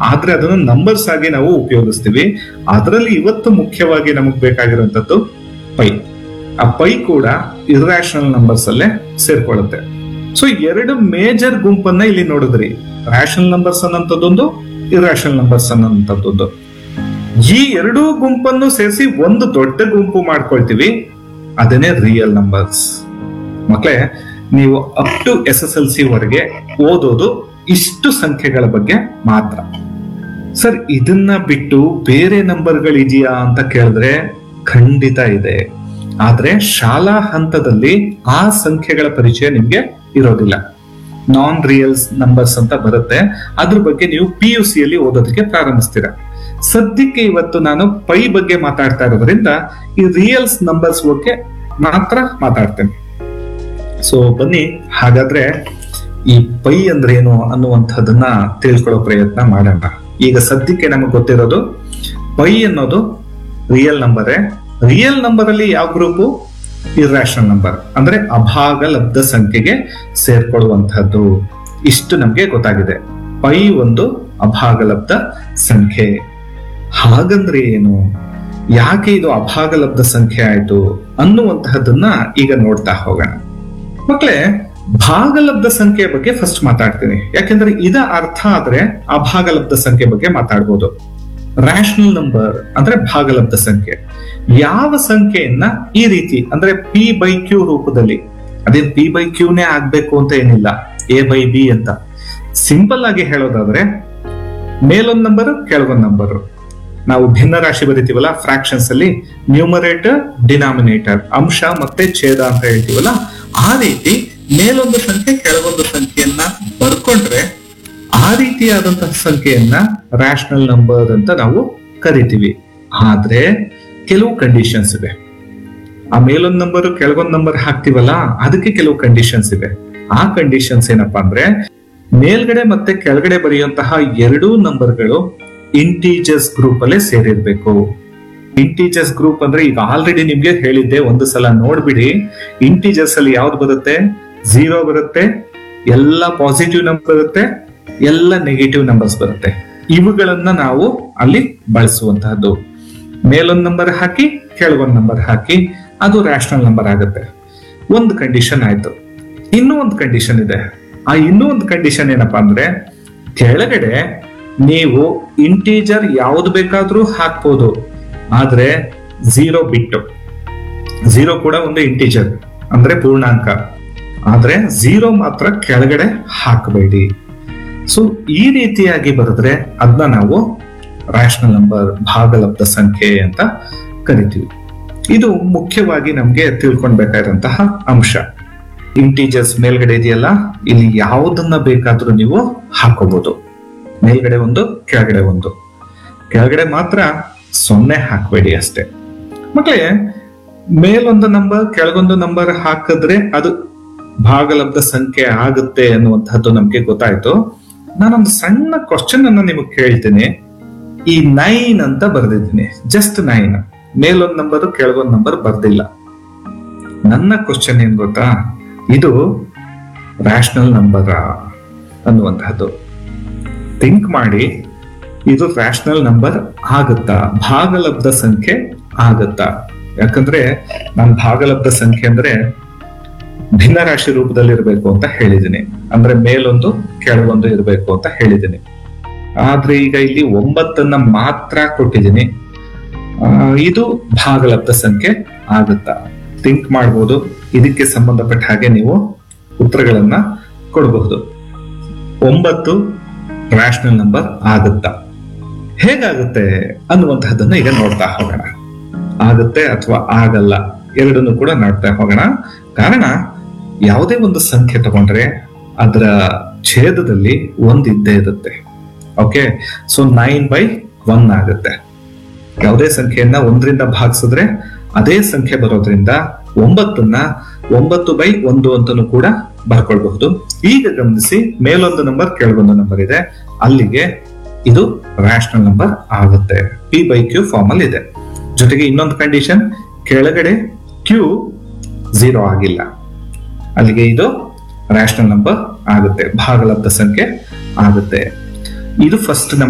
ಆದ್ರೆ ಅದನ್ನು ನಂಬರ್ಸ್ ಆಗಿ ನಾವು ಉಪಯೋಗಿಸ್ತೀವಿ ಅದರಲ್ಲಿ ಇವತ್ತು ಮುಖ್ಯವಾಗಿ ನಮಗ್ ಬೇಕಾಗಿರುವಂತದ್ದು ಪೈ ಆ ಪೈ ಕೂಡ ಇರ್ರಾಷನಲ್ ನಂಬರ್ಸ್ ಅಲ್ಲೇ ಸೇರ್ಕೊಳ್ಳುತ್ತೆ ಸೊ ಎರಡು ಮೇಜರ್ ಗುಂಪನ್ನ ಇಲ್ಲಿ ನೋಡಿದ್ರಿ ರ್ಯಾಷನಲ್ ನಂಬರ್ಸ್ ಅನ್ನೋಂಥದ್ದೊಂದು ಇರ್ರಾಷನಲ್ ನಂಬರ್ಸ್ ಅನ್ನೋಂಥದ್ದೊಂದು ಈ ಎರಡೂ ಗುಂಪನ್ನು ಸೇರಿಸಿ ಒಂದು ದೊಡ್ಡ ಗುಂಪು ಮಾಡ್ಕೊಳ್ತೀವಿ ಅದೇನೆ ರಿಯಲ್ ನಂಬರ್ಸ್ ಮಕ್ಳೇ ನೀವು up to S S L C ವರೆಗೆ ಓದೋದು ಇಷ್ಟು ಸಂಖ್ಯೆಗಳ ಬಗ್ಗೆ ಮಾತ್ರ ಸರ್ ಇದನ್ನ ಬಿಟ್ಟು ಬೇರೆ ನಂಬರ್ಗಳಿದೆಯಾ ಅಂತ ಕೇಳಿದ್ರೆ ಖಂಡಿತ ಇದೆ ಆದ್ರೆ ಶಾಲಾ ಹಂತದಲ್ಲಿ ಆ ಸಂಖ್ಯೆಗಳ ಪರಿಚಯ ನಿಮ್ಗೆ ಇರೋದಿಲ್ಲ ನಾನ್ ರಿಯಲ್ಸ್ ನಂಬರ್ಸ್ ಅಂತ ಬರುತ್ತೆ ಅದ್ರ ಬಗ್ಗೆ ನೀವು ಪಿ ಯು ಸಿಯಲ್ಲಿ ಓದೋದಕ್ಕೆ ಪ್ರಾರಂಭಿಸ್ತೀರಾ ಸದ್ಯಕ್ಕೆ ಇವತ್ತು ನಾನು ಪೈ ಬಗ್ಗೆ ಮಾತಾಡ್ತಾ ಇರೋದ್ರಿಂದ ಈ ರಿಯಲ್ಸ್ ನಂಬರ್ಸ್ ಬಗ್ಗೆ ಮಾತ್ರ ಮಾತಾಡ್ತೇನೆ ಸೊ ಬನ್ನಿ ಹಾಗಾದ್ರೆ ಈ ಪೈ ಅಂದ್ರೆ ಏನು ಅನ್ನುವಂಥದ್ದನ್ನ ತಿಳ್ಕೊಳ್ಳೋ ಪ್ರಯತ್ನ ಮಾಡೋಣ ಈಗ ಸದ್ಯಕ್ಕೆ ನಮಗೆ ಗೊತ್ತಿರೋದು ಪೈ ಅನ್ನೋದು ರಿಯಲ್ ನಂಬರೇ ರಿಯಲ್ ನಂಬರ್ ಅಲ್ಲಿ ಯಾವ ಗ್ರೂಪು ಇರ್ರಾಷನಲ್ ನಂಬರ್ ಅಂದ್ರೆ ಅಭಾಗಲಬ್ಧ ಸಂಖ್ಯೆಗೆ ಸೇರ್ಕೊಳ್ಳುವಂತಹದ್ದು ಇಷ್ಟು ನಮ್ಗೆ ಗೊತ್ತಾಗಿದೆ ಪೈ ಒಂದು ಅಭಾಗಲಬ್ಧ ಸಂಖ್ಯೆ ಹಾಗಂದ್ರೆ ಏನು ಯಾಕೆ ಇದು ಅಭಾಗಲಬ್ಧ ಸಂಖ್ಯೆ ಆಯ್ತು ಅನ್ನುವಂತಹದ್ದನ್ನ ಈಗ ನೋಡ್ತಾ ಹೋಗೋಣ ಮಕ್ಕಳೇ ಭಾಗಲಬ್ಧ ಸಂಖ್ಯೆ ಬಗ್ಗೆ ಫಸ್ಟ್ ಮಾತಾಡ್ತೀನಿ ಯಾಕೆಂದ್ರೆ ಇದ ಅರ್ಥ ಆದ್ರೆ ಅಭಾಗಲಬ್ಧ ಸಂಖ್ಯೆ ಬಗ್ಗೆ ಮಾತಾಡ್ಬೋದು ರ್ಯಾಷನಲ್ ನಂಬರ್ ಅಂದ್ರೆ ಭಾಗಲಬ್ಧ ಸಂಖ್ಯೆ ಯಾವ ಸಂಖ್ಯೆಯನ್ನ ಈ ರೀತಿ ಅಂದ್ರೆ ಪಿ ಬೈ ಕ್ಯೂ ರೂಪದಲ್ಲಿ ಅದೇನ್ ಪಿ ಬೈ ಕ್ಯೂನೇ ಆಗ್ಬೇಕು ಅಂತ ಏನಿಲ್ಲ ಎ ಬೈ ಬಿ ಅಂತ ಸಿಂಪಲ್ ಆಗಿ ಹೇಳೋದಾದ್ರೆ ಮೇಲೊಂದ್ ನಂಬರ್ ಕೆಳಗೊಂದ್ ನಂಬರ್ ನಾವು ಭಿನ್ನ ರಾಶಿ ಬರಿತೀವಲ್ಲ ಫ್ರಾಕ್ಷನ್ಸ್ ಅಲ್ಲಿ ನ್ಯೂಮರೇಟರ್ ಡಿನಾಮಿನೇಟರ್ ಅಂಶ ಮತ್ತೆ ಛೇದ ಅಂತ ಹೇಳ್ತೀವಲ್ಲ ಆ ರೀತಿ ಮೇಲೊಂದು ಸಂಖ್ಯೆ ಕೆಳಗೊಂದು ಸಂಖ್ಯೆಯನ್ನ ಬರ್ಕೊಂಡ್ರೆ ಆ ರೀತಿಯಾದಂತಹ ಸಂಖ್ಯೆಯನ್ನ ರ್ಯಾಷನಲ್ ನಂಬರ್ ಅಂತ ನಾವು ಕರಿತೀವಿ ಆದ್ರೆ ಕೆಲವು ಕಂಡೀಷನ್ಸ್ ಇದೆ ಆ ಮೇಲೊಂದ್ ನಂಬರ್ ಕೆಳಗೊಂದ್ ನಂಬರ್ ಹಾಕ್ತಿವಲ್ಲ ಅದಕ್ಕೆ ಕೆಲವು ಕಂಡೀಷನ್ಸ್ ಇದೆ ಆ ಕಂಡೀಷನ್ಸ್ ಏನಪ್ಪಾ ಅಂದ್ರೆ ಮೇಲ್ಗಡೆ ಮತ್ತೆ ಕೆಳಗಡೆ ಬರೆಯುವಂತಹ ಎರಡೂ ನಂಬರ್ಗಳು ಇಂಟೀಜರ್ಸ್ ಗ್ರೂಪ್ ಅಲ್ಲೇ ಸೇರಿರ್ಬೇಕು ಇಂಟೀಜರ್ಸ್ ಗ್ರೂಪ್ ಅಂದ್ರೆ ಈಗ ಆಲ್ರೆಡಿ ನಿಮ್ಗೆ ಹೇಳಿದ್ದೆ ಒಂದು ಸಲ ನೋಡ್ಬಿಡಿ ಇಂಟೀಜರ್ಸ್ ಅಲ್ಲಿ ಯಾವ್ದು ಬರುತ್ತೆ ಝೀರೋ ಬರುತ್ತೆ ಎಲ್ಲ ಪಾಸಿಟಿವ್ ನಂಬರ್ ಬರುತ್ತೆ ಎಲ್ಲ ನೆಗೆಟಿವ್ ನಂಬರ್ಸ್ ಬರುತ್ತೆ ಇವುಗಳನ್ನ ನಾವು ಅಲ್ಲಿ ಬಳಸುವಂತಹದ್ದು ಮೇಲೊಂದ್ ನಂಬರ್ ಹಾಕಿ ಕೆಳಗೊಂದ್ ನಂಬರ್ ಹಾಕಿ ಅದು ರ್ಯಾಷನಲ್ ನಂಬರ್ ಆಗುತ್ತೆ ಒಂದು ಕಂಡೀಷನ್ ಆಯ್ತು ಇನ್ನೂ ಒಂದು ಕಂಡೀಷನ್ ಇದೆ ಆ ಇನ್ನೂ ಒಂದು ಕಂಡೀಷನ್ ಏನಪ್ಪಾ ಅಂದ್ರೆ ಕೆಳಗಡೆ ನೀವು ಇಂಟೀಜರ್ ಯಾವ್ದು ಬೇಕಾದ್ರೂ ಹಾಕ್ಬೋದು ಆದ್ರೆ ಝೀರೋ ಬಿಟ್ಟು ಝೀರೋ ಕೂಡ ಒಂದು ಇಂಟೀಜರ್ ಅಂದ್ರೆ ಪೂರ್ಣಾಂಕ ಆದ್ರೆ ಝೀರೋ ಮಾತ್ರ ಕೆಳಗಡೆ ಹಾಕಬೇಡಿ ಸೊ ಈ ರೀತಿಯಾಗಿ ಬರೆದ್ರೆ ಅದನ್ನ ನಾವು ರ್ಯಾಷನಲ್ ನಂಬರ್ ಭಾಗಲಬ್ಧ ಸಂಖ್ಯೆ ಅಂತ ಕರಿತೀವಿ ಇದು ಮುಖ್ಯವಾಗಿ ನಮ್ಗೆ ತಿಳ್ಕೊಳ್ಬೇಕಾದಂತಹ ಅಂಶ ಇಂಟೀಜರ್ಸ್ ಮೇಲ್ಗಡೆ ಇದೆಯಲ್ಲ ಇಲ್ಲಿ ಯಾವುದನ್ನ ಬೇಕಾದ್ರೂ ನೀವು ಹಾಕೋಬಹುದು ಮೇಲ್ಗಡೆ ಒಂದು ಕೆಳಗಡೆ ಒಂದು ಕೆಳಗಡೆ ಮಾತ್ರ ಸೊನ್ನೆ ಹಾಕಬೇಡಿ ಅಷ್ಟೇ ಮಕ್ಕಳೇ ಮೇಲೊಂದು ನಂಬರ್ ಕೆಳಗೊಂದು ನಂಬರ್ ಹಾಕಿದ್ರೆ ಅದು ಭಾಗಲಬ್ಧ ಸಂಖ್ಯೆ ಆಗುತ್ತೆ ಅನ್ನುವಂಥದ್ದು ನಮ್ಗೆ ಗೊತ್ತಾಯ್ತು ನಾನೊಂದು ಸಣ್ಣ ಕ್ವಶನ್ ಅನ್ನ ನಿಮಗೆ ಕೇಳ್ತೀನಿ ಈ ನೈನ್ ಅಂತ ಬರ್ದಿದ್ದೀನಿ ಜಸ್ಟ್ ನೈನ್ ಮೇಲೊಂದು ನಂಬರ್ ಕೆಳಗೊಂದು ನಂಬರ್ ಬರ್ದಿಲ್ಲ ನನ್ನ ಕ್ವಶನ್ ಏನ್ ಗೊತ್ತಾ ಇದು ರ್ಯಾಷನಲ್ ನಂಬರ್ ಅನ್ನುವಂತಹದ್ದು ಥಿಂಕ್ ಮಾಡಿ ಇದು ರ್ಯಾಷನಲ್ ನಂಬರ್ ಆಗುತ್ತಾ ಭಾಗಲಬ್ಧ ಸಂಖ್ಯೆ ಆಗುತ್ತಾ ಯಾಕಂದ್ರೆ ನಾನು ಭಾಗಲಬ್ಧ ಸಂಖ್ಯೆ ಅಂದ್ರೆ ಭಿನ್ನ ರಾಶಿ ರೂಪದಲ್ಲಿ ಇರಬೇಕು ಅಂತ ಹೇಳಿದ್ದೀನಿ ಅಂದ್ರೆ ಮೇಲೊಂದು ಕೆಳಗೊಂದು ಇರಬೇಕು ಅಂತ ಹೇಳಿದ್ದೀನಿ ಆದ್ರೆ ಈಗ ಇಲ್ಲಿ ಒಂಬತ್ತನ್ನ ಮಾತ್ರ ಕೊಟ್ಟಿದ್ದೀನಿ ಆ, ಇದು ಭಾಗಲಬ್ಧ ಸಂಖ್ಯೆ ಆಗುತ್ತಾ ಥಿಂಕ್ ಮಾಡ್ಬೋದು ಇದಕ್ಕೆ ಸಂಬಂಧಪಟ್ಟ ಹಾಗೆ ನೀವು ಉತ್ತರಗಳನ್ನ ಕೊಡಬಹುದು ಒಂಬತ್ತು ರ್ಯಾಷನಲ್ ನಂಬರ್ ಆಗುತ್ತಾ ಹೇಗಾಗುತ್ತೆ ಅನ್ನುವಂತಹದ್ದನ್ನ ಈಗ ನೋಡ್ತಾ ಹೋಗೋಣ ಆಗುತ್ತೆ ಅಥವಾ ಆಗಲ್ಲ ಎರಡನ್ನು ಕೂಡ ನೋಡ್ತಾ ಹೋಗೋಣ ಕಾರಣ ಯಾವುದೇ ಒಂದು ಸಂಖ್ಯೆ ತಗೊಂಡ್ರೆ ಅದರ ಛೇದದಲ್ಲಿ ಒಂದ್ ಇದ್ದೇ ಇರುತ್ತೆ okay so nine by one ಆಗುತ್ತೆ ಯಾವುದೇ ಸಂಖ್ಯೆಯನ್ನ ಒಂದರಿಂದ ಭಾಗಿಸಿದ್ರೆ ಅದೇ ಸಂಖ್ಯೆ ಬರೋದ್ರಿಂದ ಒಂಬತ್ತನ್ನ ಒಂಬತ್ತು ಬೈ ಒಂದು ಅಂತನೂ ಕೂಡ ಬರ್ಕೊಳ್ಬಹುದು ಈಗ ಗಮನಿಸಿ ಮೇಲೊಂದು ನಂಬರ್ ಕೆಳಗೊಂದು ನಂಬರ್ ಇದೆ ಅಲ್ಲಿಗೆ ಇದು ರ್ಯಾಷನಲ್ ನಂಬರ್ ಆಗುತ್ತೆ ಪಿ ಬೈ ಕ್ಯೂ ಫಾರ್ಮ್ ಅಲ್ಲಿ ಇದೆ ಜೊತೆಗೆ ಇನ್ನೊಂದು ಕಂಡೀಷನ್ ಕೆಳಗಡೆ ಕ್ಯೂ ಝೀರೋ ಆಗಿಲ್ಲ ಅಲ್ಲಿಗೆ ಇದು ರ್ಯಾಷನಲ್ ನಂಬರ್ ಆಗುತ್ತೆ ಭಾಗಲಬ್ಧ ಸಂಖ್ಯೆ ಆಗುತ್ತೆ ಇದು ಫಸ್ಟ್